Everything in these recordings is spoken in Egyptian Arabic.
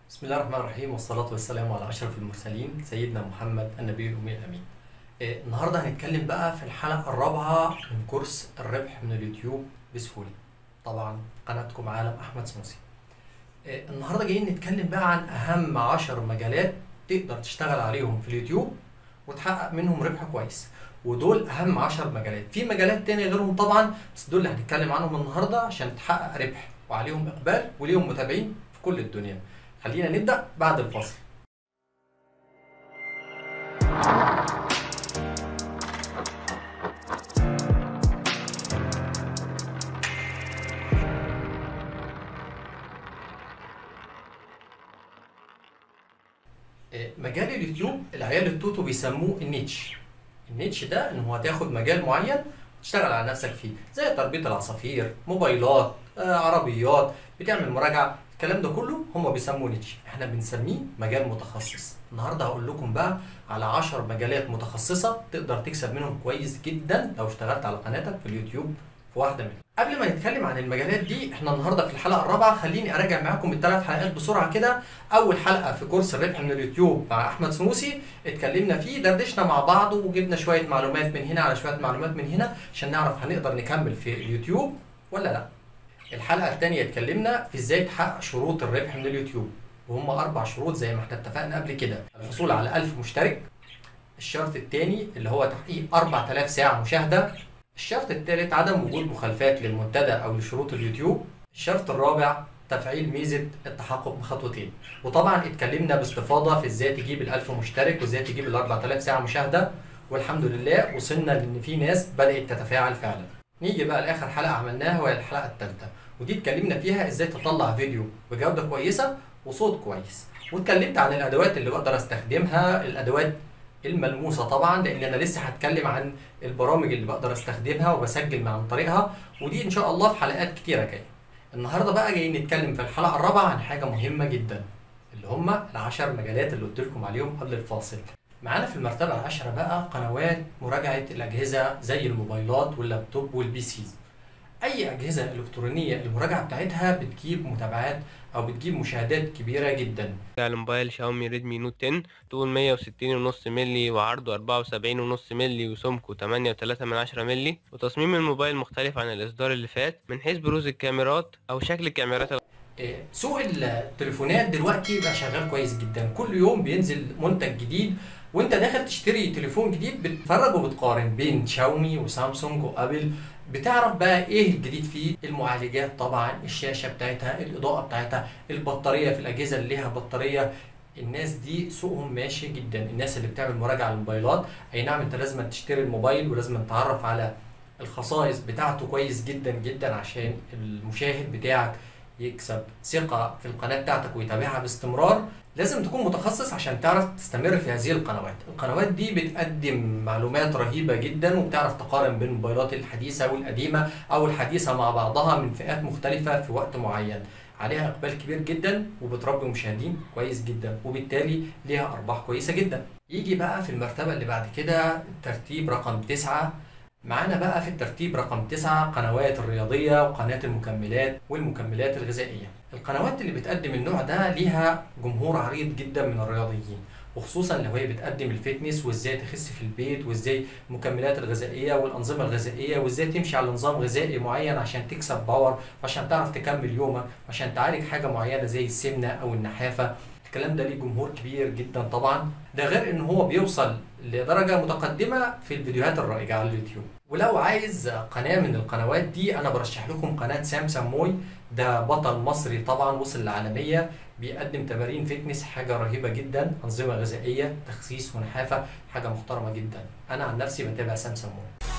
بسم الله الرحمن الرحيم والصلاة والسلام على أشرف المرسلين سيدنا محمد النبي الأمي الأمين. إيه، النهارده هنتكلم بقى في الحلقة الرابعة من كورس الربح من اليوتيوب بسهولة. طبعا قناتكم عالم أحمد سنوسي. إيه، النهارده جايين نتكلم بقى عن أهم عشر مجالات تقدر تشتغل عليهم في اليوتيوب وتحقق منهم ربح كويس. ودول أهم عشر مجالات. في مجالات تانية غيرهم طبعا بس دول اللي هنتكلم عنهم النهارده عشان تحقق ربح وعليهم إقبال وليهم متابعين في كل الدنيا. خلينا نبدأ بعد الفاصل إيه، مجال اليوتيوب العيال التوتو بيسموه النيتش النيتش ده ان هو هتاخد مجال معين تشتغل على نفسك فيه زي تربية العصافير موبايلات آه، عربيات بتعمل مراجعة الكلام ده كله هم بيسموه نيتش احنا بنسميه مجال متخصص النهارده هقول لكم بقى على 10 مجالات متخصصة تقدر تكسب منهم كويس جدا لو اشتغلت على قناتك في اليوتيوب في واحدة منهم قبل ما نتكلم عن المجالات دي احنا النهارده في الحلقة الرابعة خليني اراجع معاكم الثلاث حلقات بسرعة كده اول حلقة في كورس الربح من اليوتيوب مع احمد سنوسي اتكلمنا فيه دردشنا مع بعض وجبنا شوية معلومات من هنا على شوية معلومات من هنا عشان نعرف هنقدر نكمل في اليوتيوب ولا لا الحلقة الثانية اتكلمنا في ازاي تحقق شروط الربح من اليوتيوب وهم أربع شروط زي ما احنا اتفقنا قبل كده الحصول على 1000 مشترك الشرط الثاني اللي هو تحقيق 4000 ساعة مشاهدة الشرط الثالث عدم وجود مخالفات للمنتدى أو لشروط اليوتيوب الشرط الرابع تفعيل ميزة التحقق بخطوتين وطبعا اتكلمنا باستفاضة في ازاي تجيب ال 1000 مشترك وازاي تجيب ال 4000 ساعة مشاهدة والحمد لله وصلنا لان في ناس بدأت تتفاعل فعلا نيجي بقى لاخر حلقه عملناها وهي الحلقه الثالثه ودي اتكلمنا فيها ازاي تطلع فيديو بجوده كويسه وصوت كويس واتكلمت عن الادوات اللي بقدر استخدمها الادوات الملموسه طبعا لان انا لسه هتكلم عن البرامج اللي بقدر استخدمها وبسجل عن طريقها ودي ان شاء الله في حلقات كتيره جايه النهارده بقى جايين نتكلم في الحلقه الرابعه عن حاجه مهمه جدا اللي هم العشر مجالات اللي قلت لكم عليهم قبل الفاصل معانا في المرتبة العاشرة بقى قنوات مراجعة الأجهزة زي الموبايلات واللابتوب والبي سيز أي أجهزة إلكترونية المراجعة بتاعتها بتجيب متابعات أو بتجيب مشاهدات كبيرة جدا على موبايل شاومي ريدمي نوت 10 طول 160 ونص مللي وعرضه 74 ونص مللي وسمكه 8 وتلاتة من عشرة مللي وتصميم الموبايل مختلف عن الإصدار اللي فات من حيث بروز الكاميرات أو شكل الكاميرات إيه، سوق التليفونات دلوقتي بقى شغال كويس جدا كل يوم بينزل منتج جديد وانت داخل تشتري تليفون جديد بتتفرج وبتقارن بين شاومي وسامسونج وابل بتعرف بقى ايه الجديد فيه المعالجات طبعا الشاشه بتاعتها الاضاءه بتاعتها البطاريه في الاجهزه اللي ليها بطاريه الناس دي سوقهم ماشي جدا الناس اللي بتعمل مراجعه على الموبايلات اي نعم انت لازم تشتري الموبايل ولازم تتعرف على الخصائص بتاعته كويس جدا جدا عشان المشاهد بتاعك يكسب ثقة في القناة بتاعتك ويتابعها باستمرار لازم تكون متخصص عشان تعرف تستمر في هذه القنوات القنوات دي بتقدم معلومات رهيبة جدا وبتعرف تقارن بين الموبايلات الحديثة والقديمة أو الحديثة مع بعضها من فئات مختلفة في وقت معين عليها إقبال كبير جدا وبتربي مشاهدين كويس جدا وبالتالي ليها أرباح كويسة جدا يجي بقى في المرتبة اللي بعد كده الترتيب رقم تسعة معانا بقى في الترتيب رقم تسعة قنوات الرياضية وقناة المكملات والمكملات الغذائية القنوات اللي بتقدم النوع ده ليها جمهور عريض جدا من الرياضيين وخصوصا لو هي بتقدم الفتنس وازاي تخس في البيت وازاي المكملات الغذائيه والانظمه الغذائيه وازاي تمشي على نظام غذائي معين عشان تكسب باور وعشان تعرف تكمل يومك وعشان تعالج حاجه معينه زي السمنه او النحافه الكلام ده ليه جمهور كبير جدا طبعا ده غير ان هو بيوصل لدرجه متقدمه في الفيديوهات الرائجه على اليوتيوب ولو عايز قناه من القنوات دي انا برشح لكم قناه سامسون موي ده بطل مصري طبعا وصل للعالميه بيقدم تمارين فتنس حاجه رهيبه جدا انظمه غذائيه تخسيس ونحافه حاجه محترمه جدا انا عن نفسي بتابع سامسون موي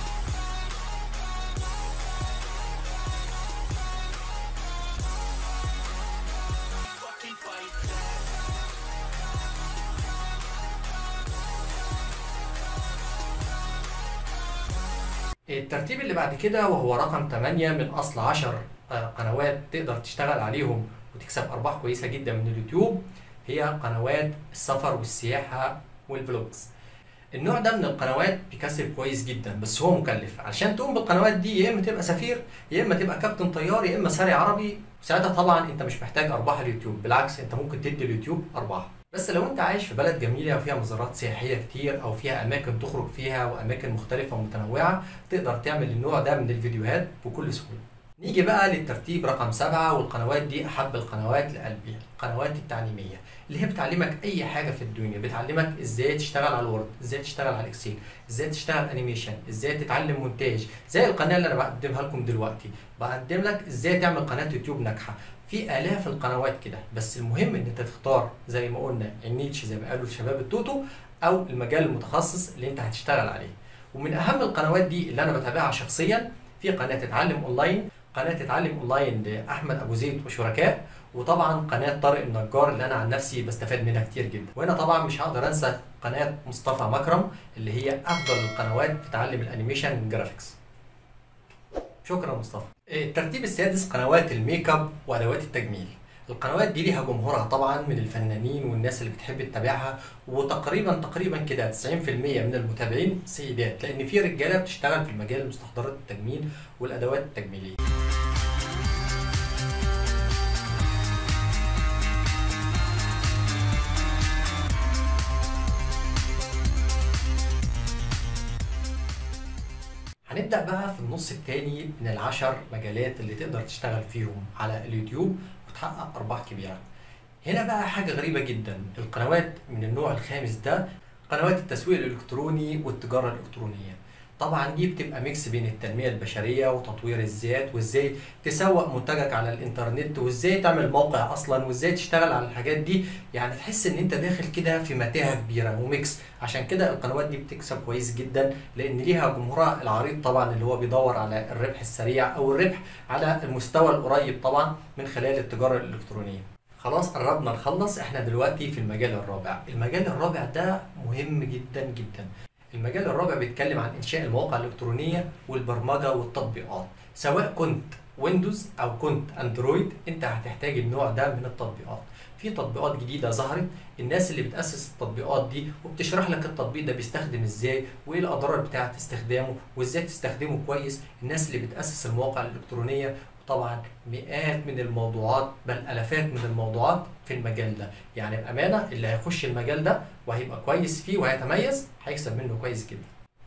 الترتيب اللي بعد كده وهو رقم 8 من اصل 10 قنوات تقدر تشتغل عليهم وتكسب ارباح كويسه جدا من اليوتيوب هي قنوات السفر والسياحه والفلوجز النوع ده من القنوات بيكسب كويس جدا بس هو مكلف عشان تقوم بالقنوات دي يا اما تبقى سفير يا اما تبقى كابتن طيار يا اما ساري عربي وساعتها طبعا انت مش محتاج ارباح اليوتيوب بالعكس انت ممكن تدي اليوتيوب ارباح بس لو انت عايش في بلد جميله وفيها مزارات سياحيه كتير او فيها اماكن تخرج فيها واماكن مختلفه ومتنوعه تقدر تعمل النوع ده من الفيديوهات بكل سهوله نيجي بقى للترتيب رقم سبعة والقنوات دي أحب القنوات لقلبي القنوات التعليمية اللي هي بتعلمك أي حاجة في الدنيا بتعلمك إزاي تشتغل على الوورد إزاي تشتغل على الإكسل إزاي تشتغل أنيميشن إزاي تتعلم مونتاج زي القناة اللي أنا بقدمها لكم دلوقتي بقدم لك إزاي تعمل قناة يوتيوب ناجحة في آلاف القنوات كده بس المهم إن أنت تختار زي ما قلنا النيتش زي ما قالوا الشباب التوتو أو المجال المتخصص اللي أنت هتشتغل عليه ومن أهم القنوات دي اللي أنا بتابعها شخصيا في قناة تتعلم أونلاين قناه تتعلم اونلاين لاحمد ابو زيد وشركاء وطبعا قناه طارق النجار اللي انا عن نفسي بستفاد منها كتير جدا وهنا طبعا مش هقدر انسى قناه مصطفى مكرم اللي هي افضل القنوات في تعلم الانيميشن جرافيكس شكرا مصطفى الترتيب السادس قنوات الميك اب وادوات التجميل القنوات دي ليها جمهورها طبعا من الفنانين والناس اللي بتحب تتابعها وتقريبا تقريبا كده 90% من المتابعين سيدات لان في رجاله بتشتغل في مجال مستحضرات التجميل والادوات التجميليه هنبدأ بقى في النص التاني من العشر مجالات اللي تقدر تشتغل فيهم على اليوتيوب وتحقق أرباح كبيرة. هنا بقى حاجة غريبة جدا، القنوات من النوع الخامس ده قنوات التسويق الإلكتروني والتجارة الإلكترونية. طبعا دي بتبقى ميكس بين التنمية البشرية وتطوير الذات وازاي تسوق منتجك على الانترنت وازاي تعمل موقع اصلا وازاي تشتغل على الحاجات دي يعني تحس ان انت داخل كده في متاهة كبيرة وميكس عشان كده القنوات دي بتكسب كويس جدا لان ليها جمهورها العريض طبعا اللي هو بيدور على الربح السريع او الربح على المستوى القريب طبعا من خلال التجارة الالكترونية خلاص قربنا نخلص احنا دلوقتي في المجال الرابع المجال الرابع ده مهم جدا جدا المجال الرابع بيتكلم عن انشاء المواقع الالكترونيه والبرمجه والتطبيقات سواء كنت ويندوز او كنت اندرويد انت هتحتاج النوع ده من التطبيقات في تطبيقات جديده ظهرت الناس اللي بتاسس التطبيقات دي وبتشرح لك التطبيق ده بيستخدم ازاي وايه الاضرار بتاعه استخدامه وازاي تستخدمه كويس الناس اللي بتاسس المواقع الالكترونيه طبعا مئات من الموضوعات بل الافات من الموضوعات في المجال ده يعني بامانه اللي هيخش المجال ده وهيبقى كويس فيه وهيتميز هيكسب منه كويس جدا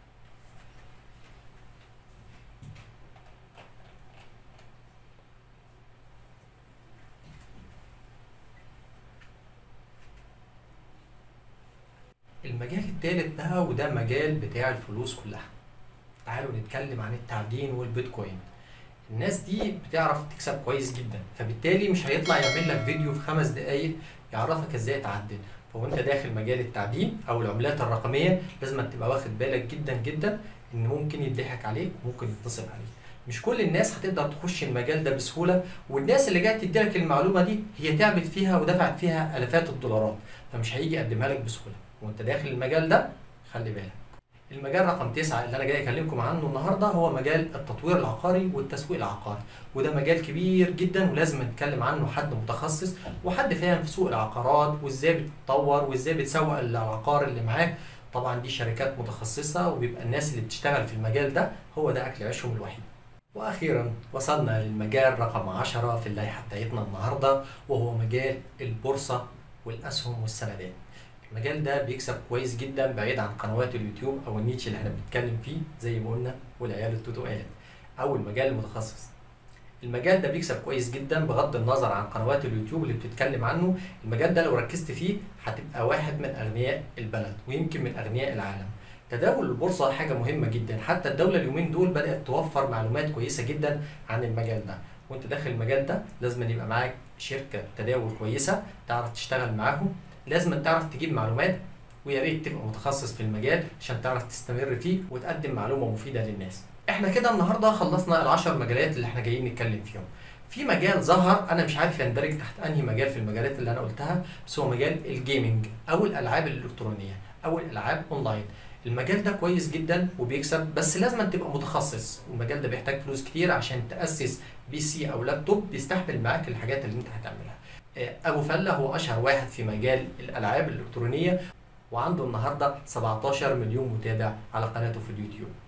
المجال الثالث بقى وده مجال بتاع الفلوس كلها تعالوا نتكلم عن التعدين والبيتكوين الناس دي بتعرف تكسب كويس جدا فبالتالي مش هيطلع يعمل لك فيديو في خمس دقايق يعرفك ازاي تعدل فهو انت داخل مجال التعدين او العملات الرقميه لازم تبقى واخد بالك جدا جدا ان ممكن يضحك عليك وممكن يتصل عليك مش كل الناس هتقدر تخش المجال ده بسهوله والناس اللي جايه تدي لك المعلومه دي هي تعبت فيها ودفعت فيها الافات الدولارات فمش هيجي يقدمها لك بسهوله وانت داخل المجال ده خلي بالك المجال رقم تسعة اللي أنا جاي أكلمكم عنه النهاردة هو مجال التطوير العقاري والتسويق العقاري وده مجال كبير جدا ولازم نتكلم عنه حد متخصص وحد فاهم في سوق العقارات وإزاي بتطور وإزاي بتسوق العقار اللي معاك طبعا دي شركات متخصصة وبيبقى الناس اللي بتشتغل في المجال ده هو ده أكل عيشهم الوحيد وأخيرا وصلنا للمجال رقم عشرة في اللائحة بتاعتنا النهاردة وهو مجال البورصة والأسهم والسندات المجال ده بيكسب كويس جدا بعيد عن قنوات اليوتيوب او النيتش اللي احنا بنتكلم فيه زي ما قلنا والعيال التوتو قالت او المجال المتخصص المجال ده بيكسب كويس جدا بغض النظر عن قنوات اليوتيوب اللي بتتكلم عنه المجال ده لو ركزت فيه هتبقى واحد من اغنياء البلد ويمكن من اغنياء العالم تداول البورصة حاجة مهمة جدا حتى الدولة اليومين دول بدأت توفر معلومات كويسة جدا عن المجال ده وانت داخل المجال ده لازم يبقى معاك شركة تداول كويسة تعرف تشتغل معاهم لازم تعرف تجيب معلومات ويا ريت تبقى متخصص في المجال عشان تعرف تستمر فيه وتقدم معلومه مفيده للناس. احنا كده النهارده خلصنا العشر مجالات اللي احنا جايين نتكلم فيهم. في مجال ظهر انا مش عارف يندرج تحت انهي مجال في المجالات اللي انا قلتها بس هو مجال الجيمنج او الالعاب الالكترونيه او الالعاب اونلاين. المجال ده كويس جدا وبيكسب بس لازم تبقى متخصص والمجال ده بيحتاج فلوس كتير عشان تاسس بي سي او لابتوب بيستحمل معاك الحاجات اللي انت هتعملها. ابو فله هو اشهر واحد في مجال الالعاب الالكترونيه وعنده النهارده 17 مليون متابع على قناته في اليوتيوب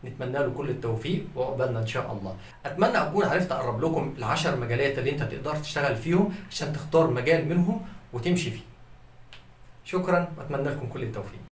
نتمنى له كل التوفيق وعقبالنا ان شاء الله اتمنى اكون عرفت اقرب لكم العشر مجالات اللي انت تقدر تشتغل فيهم عشان تختار مجال منهم وتمشي فيه شكرا واتمنى لكم كل التوفيق